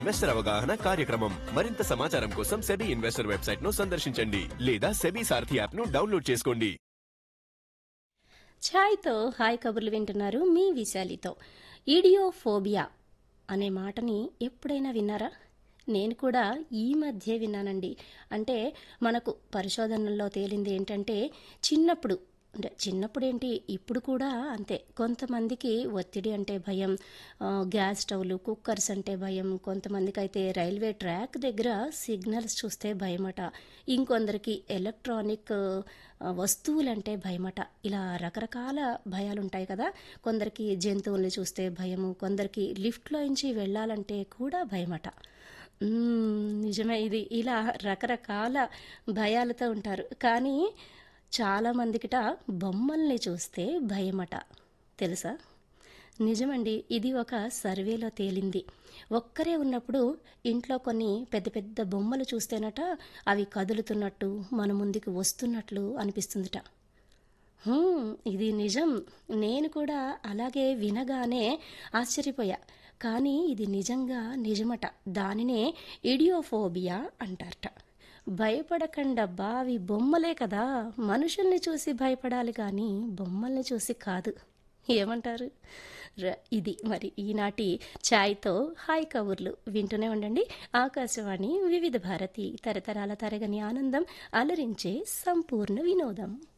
investor అవగాహన కార్యక్రమం మరింత సమాచారం కోసం సెబీ ఇన్వెస్టర్ వెబ్సైట్ ను సందర్శించండి లేదా సెబీ సారథి యాప్ ను డౌన్లోడ్ చేసుకోండి ఛాయ్తో హాయ్ కబుర్లు వింటున్నారు మీ విశాలితో ఈడియోఫోబియా అనే మాటని ఎప్పుడైనా విన్నారా నేను కూడా ఈ మధ్య విన్నానండి అంటే మనకు పరిశోధనల్లో తేలింది ఏంటంటే చిన్నప్పుడు అంటే చిన్నప్పుడు ఏంటి ఇప్పుడు కూడా అంతే కొంతమందికి ఒత్తిడి అంటే భయం ఆ, గ్యాస్ స్టవ్లు కుక్కర్స్ అంటే భయం కొంతమందికి అయితే రైల్వే ట్రాక్ దగ్గర సిగ్నల్స్ చూస్తే భయమట ఇంకొందరికి ఎలక్ట్రానిక్ ఆ, వస్తువులంటే భయమట ఇలా రకరకాల భయాలు ఉంటాయి కదా కొందరికి జంతువుల్ని చూస్తే భయము కొందరికి లిఫ్ట్లో నుంచి వెళ్ళాలంటే కూడా భయమట మ్మ్, నిజమే ఇది ఇలా రకరకాల భయాలతో ఉంటారు కానీ చాలామందికిట బొమ్మల్ని చూస్తే భయమట తెలుసా నిజమండి ఇది ఒక సర్వేలో తేలింది ఒక్కరే ఉన్నప్పుడు ఇంట్లో కొన్ని పెద్ద పెద్ద బొమ్మలు చూస్తేనట అవి కదులుతున్నట్టు మన ముందుకు వస్తున్నట్లు అనిపిస్తుందిట హ్మ్, ఇది నిజం నేను కూడా అలాగే వినగానే ఆశ్చర్యపోయా కానీ ఇది నిజంగా నిజమట దానినే ఇడియోఫోబియా అంటారట భయపడకండబ్బా అవి బొమ్మలే కదా మనుషుల్ని చూసి భయపడాలి కానీ బొమ్మల్ని చూసి కాదు ఏమంటారు ర- ఇది మరి ఈనాటి ఛాయ్తో హాయ్ కబుర్లు వింటూనే ఉండండి ఆకాశవాణి వివిధ భారతి తరతరాల తరగని ఆనందం అలరించే సంపూర్ణ వినోదం